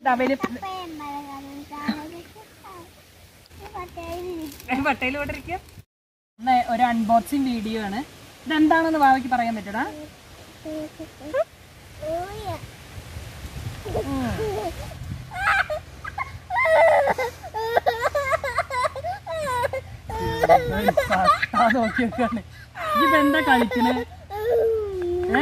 തവല് കപ്പയും മലകറിയും ചാണകത്തിൽ പട്ടയിൽ പട്ടയിൽ കൊണ്ടിരിക്കുക ഒരു അൺബോക്സിങ് വീഡിയോ ആണ് ഇതെന്താണെന്ന് ബാബയ്ക്ക് പറയാൻ പറ്റടാ ഊയ നോക്കി നോക്കാണ് ഇപ്പൊ എന്താ കളിക്കണേ ഏ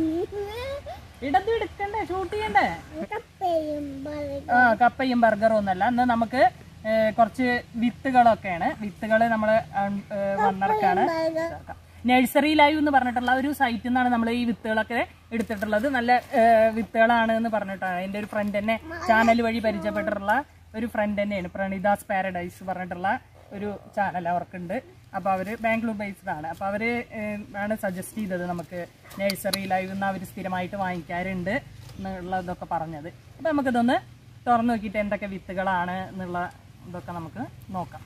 ഇടത് എടുക്കണ്ടേ ഷൂട്ട് ചെയ്യണ്ടേ കപ്പയും മലകറിയും ആ കപ്പയും ബർഗറും ഒന്നല്ല ഇന്ന് നമുക്ക് ഏ, കുറച്ച് വിത്തുകളൊക്കെയാണ് വിത്തുകൾ നമ്മൾ വന്നിറക്കാണ് നഴ്സറി ലൈവ് എന്ന് പറഞ്ഞിട്ടുള്ള ഒരു സൈറ്റിൽ നിന്നാണ് നമ്മൾ ഈ വിത്തുകളൊക്കെ എടുത്തിട്ടുള്ളത് നല്ല ഏ, വിത്തുകളാണ് എന്ന് പറഞ്ഞിട്ടാണ് എൻ്റെ ഒരു ഫ്രണ്ട് തന്നെ ചാനൽ വഴി പരിചയപ്പെട്ടിട്ടുള്ള ഒരു ഫ്രണ്ട് തന്നെയാണ് പ്രണീതാസ് പാരഡൈസ് പറഞ്ഞിട്ടുള്ള ഒരു ചാനൽ അവർക്കുണ്ട് അപ്പോൾ അവർ ബാംഗ്ലൂർ ബേസ്ഡ് ആണ് അപ്പോൾ അവർ ആണ് സജസ്റ്റ് ചെയ്തത് നമുക്ക് നഴ്സറി ലൈവ് നിന്ന് അവർ സ്ഥിരമായിട്ട് വാങ്ങിക്കാറുണ്ട് എന്നുള്ളതൊക്കെ പറഞ്ഞത് അപ്പോൾ നമുക്കിതൊന്ന് തുറന്നു നോക്കിയിട്ട് എന്തൊക്കെ വിത്തുകളാണ് എന്നുള്ള ഇതൊക്കെ നമുക്ക് നോക്കാം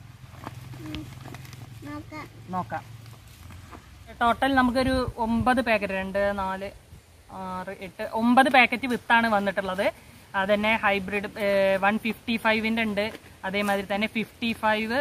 നോക്കാം നോക്കാം ടോട്ടൽ നമുക്കൊരു ഒമ്പത് പാക്കറ്റ് രണ്ട് നാല് ആറ് എട്ട് ഒമ്പത് പാക്കറ്റ് വിത്താണ് വന്നിട്ടുള്ളത് അതന്നെ ഹൈബ്രിഡ് വൺ ഫിഫ്റ്റി ഫൈവിൻ്റെ ഉണ്ട് അതേമാതിരി തന്നെ ഫിഫ്റ്റി ഫൈവ്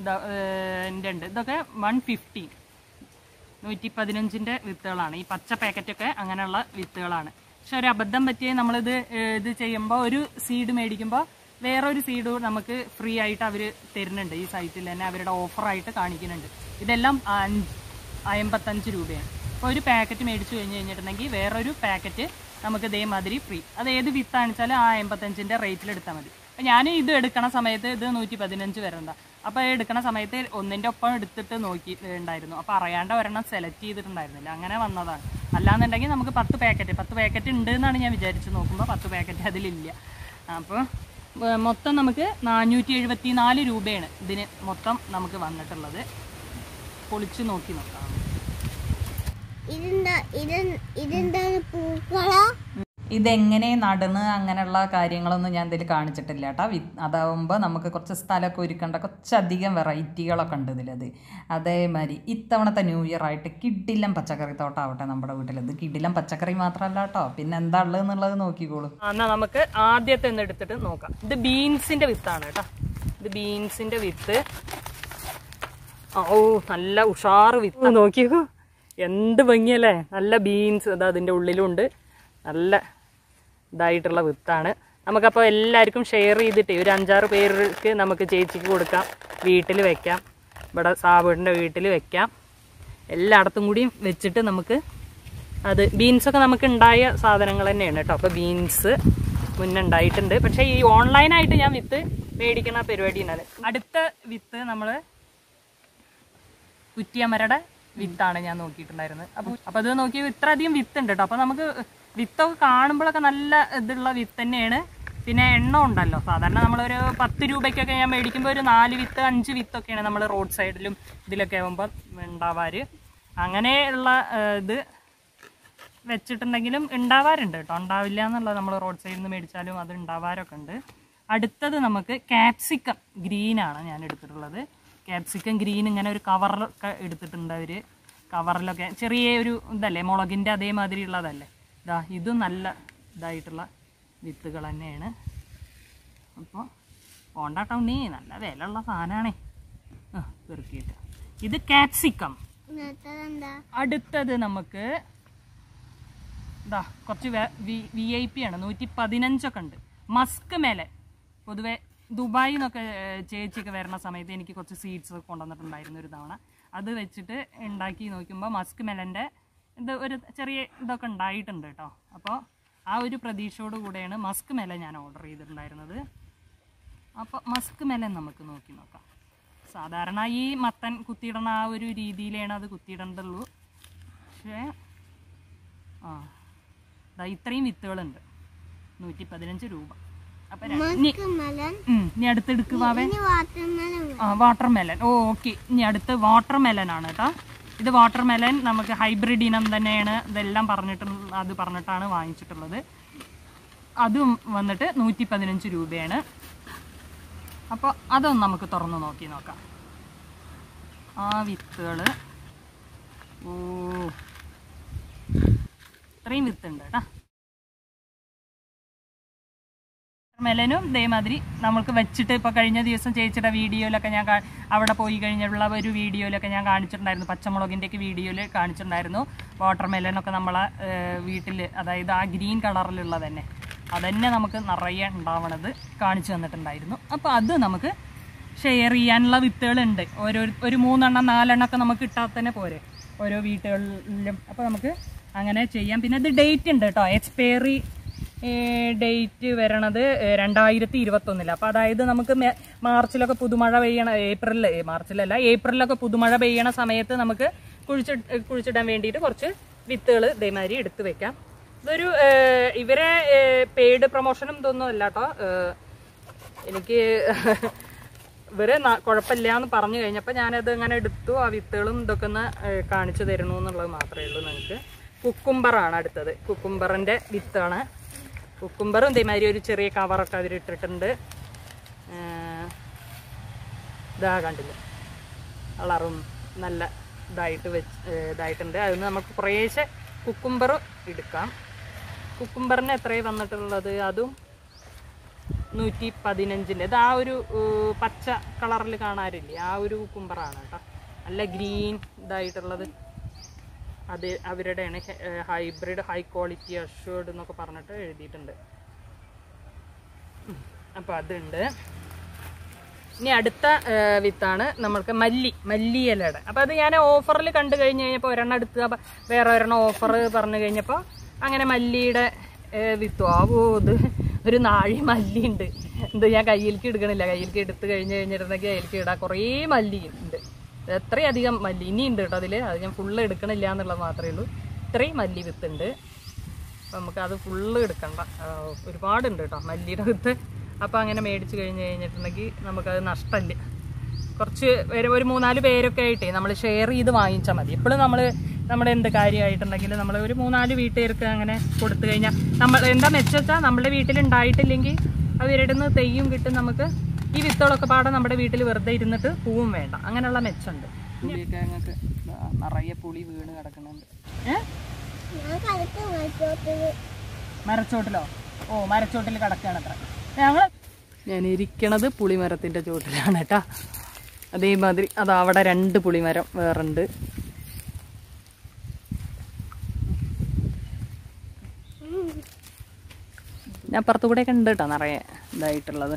ഉണ്ട് ഇതൊക്കെ വൺ ഫിഫ്റ്റി നൂറ്റി പതിനഞ്ചിൻ്റെ വിത്തുകളാണ് ഈ പച്ച പാക്കറ്റൊക്കെ അങ്ങനെയുള്ള വിത്തുകളാണ് പക്ഷെ ഒരു അബദ്ധം പറ്റിയ നമ്മളിത് ഏഹ്, ഇത് ചെയ്യുമ്പോൾ ഒരു സീഡ് മേടിക്കുമ്പോൾ വേറൊരു സീഡ് നമുക്ക് ഫ്രീ ആയിട്ട് അവർ തരുന്നുണ്ട് ഈ സൈറ്റിൽ തന്നെ അവരുടെ ഓഫറായിട്ട് കാണിക്കുന്നുണ്ട് ഇതെല്ലാം അഞ്ച് അമ്പത്തഞ്ച് രൂപയാണ് അപ്പോൾ ഒരു പാക്കറ്റ് മേടിച്ചു കഴിഞ്ഞ് കഴിഞ്ഞിട്ടുണ്ടെങ്കിൽ വേറൊരു പാക്കറ്റ് നമുക്ക് ഇതേമാതിരി ഫ്രീ അത് ഏത് വിത്താണെന്ന് വെച്ചാൽ ആ എൺപത്തഞ്ചിൻ്റെ റേറ്റിൽ എടുത്താൽ മതി അപ്പം ഞാൻ ഇത് എടുക്കണ സമയത്ത് ഇത് നൂറ്റി പതിനഞ്ച് വരണ്ട അപ്പോൾ എടുക്കണ സമയത്ത് ഒന്നിൻ്റെ ഒപ്പം എടുത്തിട്ട് നോക്കി ഉണ്ടായിരുന്നു അപ്പോൾ അറിയാണ്ട് ഒരെണ്ണം സെലക്ട് ചെയ്തിട്ടുണ്ടായിരുന്നില്ല അങ്ങനെ വന്നതാണ് അല്ലാന്നുണ്ടെങ്കിൽ നമുക്ക് പത്ത് പാക്കറ്റ് പത്ത് പാക്കറ്റ് ഉണ്ട് എന്നാണ് ഞാൻ വിചാരിച്ച് നോക്കുമ്പോൾ പത്ത് പാക്കറ്റ് അതിലില്ല അപ്പോൾ ഏർ മൊത്തം നമുക്ക് നാനൂറ്റി എഴുപത്തി നാല് രൂപയാണ് ഇതിന് മൊത്തം നമുക്ക് വന്നിട്ടുള്ളത് പൊളിച്ച് നോക്കി നോക്കാം ഇതെന്താ ഇത് ഇതെന്താണ് പൂക്കളോ ഇതെങ്ങനെ നടണ് അങ്ങനെയുള്ള കാര്യങ്ങളൊന്നും ഞാൻ ഇതിൽ കാണിച്ചിട്ടില്ല കേട്ടോ വി അതാവുമ്പോൾ നമുക്ക് കുറച്ച് സ്ഥലമൊക്കെ ഒരുക്കേണ്ട കുറച്ചധികം വെറൈറ്റികളൊക്കെ ഉണ്ട് ഇതിലത് അതേമാതിരി ഇത്തവണത്തെ ന്യൂ ഇയർ ആയിട്ട് കിഡിലം പച്ചക്കറി തോട്ടാവട്ടെ നമ്മുടെ വീട്ടിൽ ഇത് കിഡിലം പച്ചക്കറി മാത്രമല്ല കേട്ടോ പിന്നെ എന്താ ഉള്ളത് എന്നുള്ളത് നോക്കിക്കോളൂ ആ, എന്നാ നമുക്ക് ആദ്യത്തെ ഒന്ന് എടുത്തിട്ട് നോക്കാം ഇത് ബീൻസിന്റെ വിത്താണ് കേട്ടോ ഇത് ബീൻസിന്റെ വിത്ത് ആ, ഓ നല്ല ഉഷാറ് വിത്ത് നോക്കിയോ എന്ത് ഭംഗിയല്ലേ നല്ല ബീൻസ് അത് അതിൻ്റെ ഉള്ളിലുണ്ട് നല്ല ഇതായിട്ടുള്ള വിത്താണ് നമുക്കപ്പോൾ എല്ലാവർക്കും ഷെയർ ചെയ്തിട്ട് ഒരു അഞ്ചാറ് പേർക്ക് നമുക്ക് ചേച്ചിക്ക് കൊടുക്കാം വീട്ടിൽ വെക്കാം ഇവിടെ സാബുവിൻ്റെ വീട്ടിൽ വെക്കാം എല്ലായിടത്തും കൂടിയും വെച്ചിട്ട് നമുക്ക് അത് ബീൻസൊക്കെ നമുക്ക് ഉണ്ടായ സാധനങ്ങൾ തന്നെയാണ് കേട്ടോ അപ്പോൾ ബീൻസ് മുന്നേ ഉണ്ടായിട്ടുണ്ട് പക്ഷേ ഈ ഓൺലൈനായിട്ട് ഞാൻ വിത്ത് മേടിക്കണ പരിപാടിയാണ് അടുത്ത വിത്ത് നമ്മൾ കുറ്റിയമരയുടെ വിത്താണ് ഞാൻ നോക്കിയിട്ടുണ്ടായിരുന്നത് അപ്പൊ അപ്പൊ അത് നോക്കിയപ്പോൾ ഇത്ര അധികം വിത്ത് ഉണ്ട് കേട്ടോ അപ്പൊ നമുക്ക് വിത്തൊക്കെ കാണുമ്പോഴൊക്കെ നല്ല ഇതുള്ള വിത്ത് തന്നെയാണ് പിന്നെ എണ്ണ ഉണ്ടല്ലോ സാധാരണ നമ്മളൊരു പത്ത് രൂപയ്ക്കൊക്കെ ഞാൻ മേടിക്കുമ്പോൾ ഒരു നാല് വിത്ത് അഞ്ച് വിത്തൊക്കെയാണ് നമ്മൾ റോഡ് സൈഡിലും ഇതിലൊക്കെ ആകുമ്പോൾ ഉണ്ടാവാറ് അങ്ങനെയുള്ള ഏഹ്, ഇത് വെച്ചിട്ടുണ്ടെങ്കിലും ഉണ്ടാവാറുണ്ട് കേട്ടോ ഉണ്ടാവില്ല എന്നുള്ളത് നമ്മൾ റോഡ് സൈഡിൽ നിന്ന് മേടിച്ചാലും അത് ഉണ്ടാവാറൊക്കെ ഉണ്ട് അടുത്തത് നമുക്ക് ക്യാപ്സിക്കം ഗ്രീനാണ് ഞാൻ എടുത്തിട്ടുള്ളത് ക്യാപ്സിക്കം ഗ്രീൻ ഇങ്ങനെ ഒരു കവറിലൊക്കെ എടുത്തിട്ടുണ്ട് അവർ കവറിലൊക്കെ ചെറിയ ഒരു ഇതല്ലേ മുളകിൻ്റെ അതേമാതിരി ഉള്ളതല്ലേ ഇതാ ഇതും നല്ല ഇതായിട്ടുള്ള വിത്തുകൾ തന്നെയാണ് അപ്പോൾ പോണ്ടാട്ടോ നീ നല്ല വിലയുള്ള സാധനമാണേ ആ പെറുക്കിയിട്ട് ഇത് ക്യാപ്സിക്കം ഇന്നത്തതെന്താ അടുത്തത് നമുക്ക് ഇതാ കുറച്ച് വി ഐ പി ആണ് നൂറ്റി പതിനഞ്ചൊക്കെ ഉണ്ട് മസ്ക് മേലെ പൊതുവെ ദുബായിൽ നിന്നൊക്കെ ഏർ, ചേച്ചിയൊക്കെ വരുന്ന സമയത്ത് എനിക്ക് കുറച്ച് സീഡ്സ് കൊണ്ടുവന്നിട്ടുണ്ടായിരുന്നു ഒരു തവണ അത് വെച്ചിട്ട് ഉണ്ടാക്കി നോക്കുമ്പോൾ മസ്ക് മെലൻ്റെ ഇത് ഒരു ചെറിയ ഇതൊക്കെ ഉണ്ടായിട്ടുണ്ട് കേട്ടോ അപ്പോൾ ആ ഒരു പ്രതീക്ഷയോട് കൂടെയാണ് മസ്ക് മെല ഞാൻ ഓർഡർ ചെയ്തിട്ടുണ്ടായിരുന്നത് അപ്പോൾ മസ്ക് മെലൻ നമുക്ക് നോക്കി നോക്കാം സാധാരണ ഈ മത്തൻ കുത്തിയിടണ ആ ഒരു രീതിയിലാണ് അത് കുത്തിയിടേണ്ടുള്ളൂ പക്ഷേ ആ ദാ ഇത്രയും വിത്തുകളുണ്ട് നൂറ്റി പതിനഞ്ച് രൂപ അപ്പം മലൻ ഇനി അടുത്തെടുക്ക് വാവേ ഇനി വാട്ടർമെലൻ ആ വാട്ടർ മെലൻ ഓ ഓക്കെ ഇനി അടുത്ത് വാട്ടർ മെലൻ ആണ് കേട്ടോ ഇത് വാട്ടർ മെലൻ നമുക്ക് ഹൈബ്രിഡ് ഇനം തന്നെയാണ് ഇതെല്ലാം പറഞ്ഞിട്ട് അത് പറഞ്ഞിട്ടാണ് വാങ്ങിച്ചിട്ടുള്ളത് അതും വന്നിട്ട് നൂറ്റി പതിനഞ്ച് രൂപയാണ് അപ്പോൾ അതൊന്ന് നമുക്ക് തുറന്ന് നോക്കി നോക്കാം ആ വിത്തുകൾ ഓ ഇത്രയും വിത്തുണ്ട് കേട്ടോ മെലനും ഇതേമാതിരി നമുക്ക് വെച്ചിട്ട് ഇപ്പോൾ കഴിഞ്ഞ ദിവസം ചേച്ചിയുടെ വീഡിയോയിലൊക്കെ ഞാൻ കാ- അവിടെ പോയി കഴിഞ്ഞുള്ള ഒരു വീഡിയോയിലൊക്കെ ഞാൻ കാണിച്ചിട്ടുണ്ടായിരുന്നു പച്ചമുളകിൻ്റെയൊക്കെ വീഡിയോയിൽ കാണിച്ചിട്ടുണ്ടായിരുന്നു വാട്ടർ മെലനൊക്കെ നമ്മളെ വീട്ടിൽ അതായത് ആ ഗ്രീൻ കളറിലുള്ളത് തന്നെ അതന്നെ നമുക്ക് നിറയെ ഉണ്ടാവണത് കാണിച്ചു തന്നിട്ടുണ്ടായിരുന്നു അപ്പോൾ അത് നമുക്ക് ഷെയർ ചെയ്യാനുള്ള വിത്തുകളുണ്ട് ഓരോ ഒരു മൂന്നെണ്ണം നാലെണ്ണം ഒക്കെ നമുക്ക് കിട്ടാതെ തന്നെ പോരെ ഓരോ വീട്ടുകളിലും അപ്പോൾ നമുക്ക് അങ്ങനെ ചെയ്യാം പിന്നെ ഇത് ഡേറ്റ് ഉണ്ട് കേട്ടോ എക്സ്പയറി ഡേറ്റ് വരണത് രണ്ടായിരത്തി ഇരുപത്തൊന്നില് അപ്പോൾ അതായത് നമുക്ക് മെ- മാർച്ചിലൊക്കെ പുതുമഴ പെയ്യണ ഏപ്രിലിൽ മാർച്ചിലല്ല ഏപ്രിലൊക്കെ പുതുമഴ പെയ്യണ സമയത്ത് നമുക്ക് കുഴിച്ചി കുഴിച്ചിടാൻ വേണ്ടിയിട്ട് കുറച്ച് വിത്തുകൾ ഇതേമാതിരി എടുത്ത് വെക്കാം ഇതൊരു ഏഹ്, ഇവരെ പെയ്ഡ് പ്രൊമോഷനും ഇതൊന്നും അല്ല കേട്ടോ ഏഹ്, എനിക്ക് ഇവര് ന- കുഴപ്പമില്ല എന്ന് പറഞ്ഞു കഴിഞ്ഞപ്പോൾ ഞാനത് ഇങ്ങനെ എടുത്തു ആ വിത്തുകളും ഇതൊക്കെ ഒന്ന് ഏഹ്, കാണിച്ചു തരണു എന്നുള്ളത് മാത്രമേ ഉള്ളൂ നിങ്ങൾക്ക് കുക്കുംബറാണ് അടുത്തത് കുക്കുംബറിൻ്റെ വിത്താണ് കുക്കുംബറും ഇതേമാതിരി ഒരു ചെറിയ കവറൊക്കെ അവർ ഇട്ടിട്ടുണ്ട് ഏഹ്, ഇതാ കണ്ടില്ല കളറും നല്ല ഇതായിട്ട് വെച്ച് ഏഹ്, ഇതായിട്ടുണ്ട് അതിന് നമുക്ക് കുറേശ്ശെ കുക്കുംബർ എടുക്കാം കുക്കുംബറിന് എത്രയാണ് വന്നിട്ടുള്ളത് അതും നൂറ്റി പതിനഞ്ചിൻ്റെ ഇത് ആ ഒരു ഏഹ്, പച്ച കളറിൽ കാണാറില്ലേ ആ ഒരു കുക്കുംബറാണ് കേട്ടോ നല്ല ഗ്രീൻ ഇതായിട്ടുള്ളത് അത് അവരുടെയാണ് ഹൈബ്രിഡ് ഹൈ ക്വാളിറ്റി അഷ്വേർഡ് എന്നൊക്കെ പറഞ്ഞിട്ട് എഴുതിയിട്ടുണ്ട് അപ്പോൾ അതുണ്ട് ഇനി അടുത്ത ആ, വിത്താണ് നമ്മൾക്ക് മല്ലി മല്ലി ഇലയുടെ അപ്പോൾ അത് ഞാൻ ഓഫറിൽ കണ്ടു കഴിഞ്ഞ് കഴിഞ്ഞപ്പോൾ ഒരെണ്ണം എടുത്ത് അപ്പൊ വേറെ ഒരെണ്ണം ഓഫർ പറഞ്ഞു കഴിഞ്ഞപ്പോൾ അങ്ങനെ മല്ലിയുടെ ഏ, വിത്തു ആവോ ഇത് ഒരു നാഴി മല്ലി ഉണ്ട് ഇത് ഞാൻ കയ്യിലേക്ക് എടുക്കണില്ല കയ്യിലേക്ക് എടുത്ത് കഴിഞ്ഞ് കഴിഞ്ഞിട്ടുണ്ടെങ്കിൽ അതിലേക്ക് ഇടാൻ കുറേ മല്ലി ഉണ്ട് എത്രയധികം മല്ലി ഇനി ഉണ്ട് കേട്ടോ അതിൽ അത് ഞാൻ ഫുള്ള് എടുക്കണില്ല എന്നുള്ളത് മാത്രമേ ഉള്ളൂ ഇത്രയും മല്ലി വിത്തുണ്ട് അപ്പം നമുക്ക് അത് ഫുള്ള് എടുക്കണ്ട ആ, ഒരുപാടുണ്ട് കേട്ടോ മല്ലിയുടെ വിത്ത് അപ്പോൾ അങ്ങനെ മേടിച്ച് കഴിഞ്ഞ് കഴിഞ്ഞിട്ടുണ്ടെങ്കിൽ നമുക്കത് നഷ്ടമില്ല കുറച്ച് പേര് ഒരു മൂന്നാല് പേരൊക്കെ ആയിട്ടേ നമ്മൾ ഷെയർ ചെയ്ത് വാങ്ങിച്ചാൽ മതി എപ്പോഴും നമ്മൾ നമ്മുടെ എന്ത് കാര്യമായിട്ടുണ്ടെങ്കിൽ നമ്മൾ ഒരു മൂന്നാല് വീട്ടുകാർക്ക് അങ്ങനെ കൊടുത്തു കഴിഞ്ഞാൽ നമ്മൾ എന്താ മെച്ചെച്ചാൽ നമ്മുടെ വീട്ടിൽ ഉണ്ടായിട്ടില്ലെങ്കിൽ അവരുടെ നിന്ന് തെയ്യും കിട്ടും നമുക്ക് ഈ വിത്തുകളൊക്കെ പാടെ നമ്മുടെ വീട്ടിൽ വെറുതെ ഇരുന്നിട്ട് പൂവും വേണ്ട അങ്ങനെയുള്ള മെച്ചമുണ്ട് പുളിയൊക്കെ ഞങ്ങൾക്ക് നിറയെ പുളി വീണ് കിടക്കുന്നുണ്ട് ഏഹ് ഞാൻ കളിക്ക് മത്സരത്തില് മരച്ചോട്ടിലോ ഓ മരച്ചോട്ടിൽ കിടക്കുകയാണ് അത്ര ഞങ്ങൾ ഞാൻ ഇരിക്കണത് പുളിമരത്തിൻ്റെ ചോട്ടിലാണ് കേട്ടാ അതേമാതിരി അത് അവിടെ രണ്ട് പുളിമരം വേറുണ്ട് ഞാൻ അപ്പുറത്തു കൂടെയൊക്കെ ഉണ്ട് കേട്ടോ നിറയെ ഇതായിട്ടുള്ളത്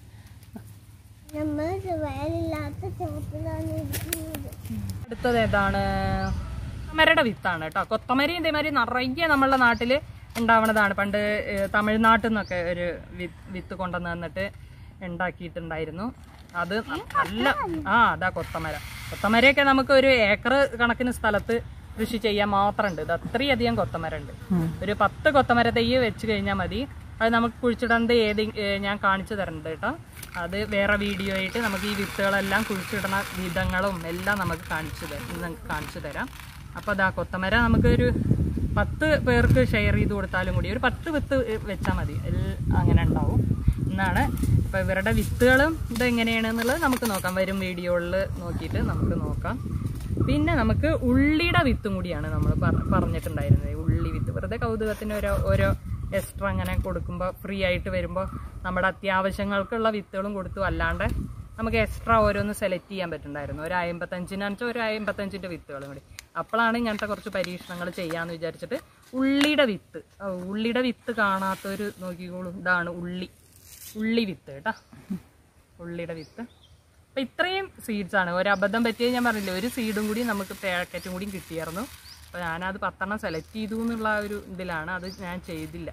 നമ്മൾ വേലില്ലാത്ത ചോട്ടിലാണ് ഇരിക്കുന്നത് അടുത്തത് ഏതാണ് കൊത്തമരയുടെ വിത്താണ് കേട്ടോ കൊത്തമരി ഇതേമാതിരി നിറയെ നമ്മളുടെ നാട്ടിൽ ഉണ്ടാവണതാണ് പണ്ട് ഏഹ്, തമിഴ്നാട്ടിൽ നിന്നൊക്കെ ഒരു വി- വിത്ത് കൊണ്ടുവന്ന് തന്നിട്ട് ഉണ്ടാക്കിയിട്ടുണ്ടായിരുന്നു അത് നല്ല ആ അതാ കൊത്തമര കൊത്തമരയൊക്കെ നമുക്ക് ഒരു ഏക്കർ കണക്കിന് സ്ഥലത്ത് കൃഷി ചെയ്യാൻ മാത്രമുണ്ട് ഇത് അത്രയധികം കൊത്തമര ഉണ്ട് ഒരു പത്ത് കൊത്തമര തെയ്യ് വെച്ച് കഴിഞ്ഞാൽ മതി അത് നമുക്ക് കുഴിച്ചിടുന്നത് ഏത് ഏഹ്, ഞാൻ കാണിച്ചു തരുന്നുണ്ട് കേട്ടോ അത് വേറെ വീഡിയോ ആയിട്ട് നമുക്ക് ഈ വിത്തുകളെല്ലാം കുഴിച്ചിടുന്ന വിധങ്ങളും എല്ലാം നമുക്ക് കാണിച്ചു തരാം നിങ്ങൾക്ക് കാണിച്ചു തരാം അപ്പോൾ അതാ കൊത്തമര നമുക്ക് ഒരു പത്ത് പേർക്ക് ഷെയർ ചെയ്ത് കൊടുത്താലും കൂടി ഒരു പത്ത് വിത്ത് വെച്ചാൽ മതി എൽ- അങ്ങനെ ഉണ്ടാവും എന്നാണ് അപ്പോൾ ഇവരുടെ വിത്തുകളും ഇത് എങ്ങനെയാണെന്നുള്ളത് നമുക്ക് നോക്കാം വരും വീഡിയോകളിൽ നോക്കിയിട്ട് നമുക്ക് നോക്കാം പിന്നെ നമുക്ക് ഉള്ളിയുടെ വിത്തും കൂടിയാണ് നമ്മൾ പറഞ്ഞിട്ടുണ്ടായിരുന്നത് ഉള്ളി വിത്ത് വെറുതെ കൗതുകത്തിന് ഓരോ ഓരോ എക്സ്ട്രാ അങ്ങനെ കൊടുക്കുമ്പോൾ ഫ്രീ ആയിട്ട് വരുമ്പോൾ നമ്മുടെ അത്യാവശ്യങ്ങൾക്കുള്ള വിത്തുകളും കൊടുത്തു അല്ലാണ്ട് നമുക്ക് എക്സ്ട്രാ ഓരോന്ന് സെലക്ട് ചെയ്യാൻ പറ്റുന്നുണ്ടായിരുന്നു ഒരു അമ്പത്തഞ്ചിനാണെന്ന് വെച്ചാൽ ഒരു അമ്പത്തഞ്ചിൻ്റെ വിത്തുകളും കൂടി അപ്പോഴാണ് ഇങ്ങനത്തെ കുറച്ച് പരീക്ഷണങ്ങൾ ചെയ്യാമെന്ന് വിചാരിച്ചിട്ട് ഉള്ളിയുടെ വിത്ത് ഓ, ഉള്ളിയുടെ വിത്ത് കാണാത്തൊരു നോക്കിക്കോളൂ ഇതാണ് ഉള്ളി ഉള്ളി വിത്ത് കേട്ടാ ഉള്ളിയുടെ വിത്ത് അപ്പം ഇത്രയും സീഡ്സ് ആണ് ഒരു അബദ്ധം പറ്റിയത് ഞാൻ പറഞ്ഞില്ലേ ഒരു സീഡും കൂടി നമുക്ക് പാക്കറ്റും കൂടി കിട്ടിയായിരുന്നു അപ്പോൾ ഞാനത് പത്തെണ്ണം സെലക്ട് ചെയ്തു എന്നുള്ള ആ ഒരു ഇതിലാണ് അത് ഞാൻ ചെയ്തില്ല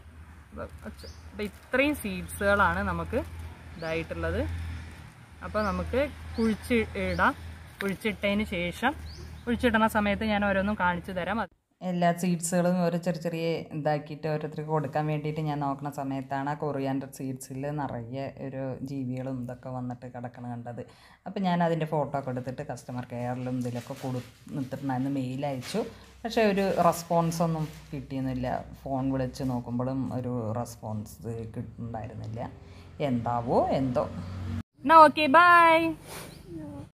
അപ്പം ഇത്രയും സീഡ്സുകളാണ് നമുക്ക് ഇതായിട്ടുള്ളത് അപ്പോൾ നമുക്ക് കുഴിച്ച് ഇടാം കുഴിച്ചിട്ടതിന് ശേഷം കുഴിച്ചിടുന്ന സമയത്ത് ഞാൻ ഓരോന്നും കാണിച്ചു തരാം അത് എല്ലാ സീഡ്സുകളും ഓരോ ചെറിയ ചെറിയ ഇതാക്കിയിട്ട് ഓരോരുത്തർക്ക് കൊടുക്കാൻ വേണ്ടിയിട്ട് ഞാൻ നോക്കുന്ന സമയത്താണ് ആ കൊറിയാൻഡർ സീഡ്സിൽ നിറയെ ഒരു ജീവികളും ഇതൊക്കെ വന്നിട്ട് കിടക്കണം കണ്ടത് അപ്പോൾ ഞാൻ അതിൻ്റെ ഫോട്ടോ ഒക്കെ എടുത്തിട്ട് കസ്റ്റമർ കെയറിലും ഇതിലൊക്കെ കൊടുത്തിട്ടുണ്ടായിരുന്നു മെയിൽ അയച്ചു പക്ഷേ ഒരു റെസ്പോൺസ് ഒന്നും കിട്ടിയൊന്നുമില്ല ഫോൺ വിളിച്ച് നോക്കുമ്പോഴും ഒരു റെസ്പോൺസ് കിട്ടുന്നുണ്ടായിരുന്നില്ല എന്താവോ എന്തോ എന്നാ ഓക്കെ ബൈ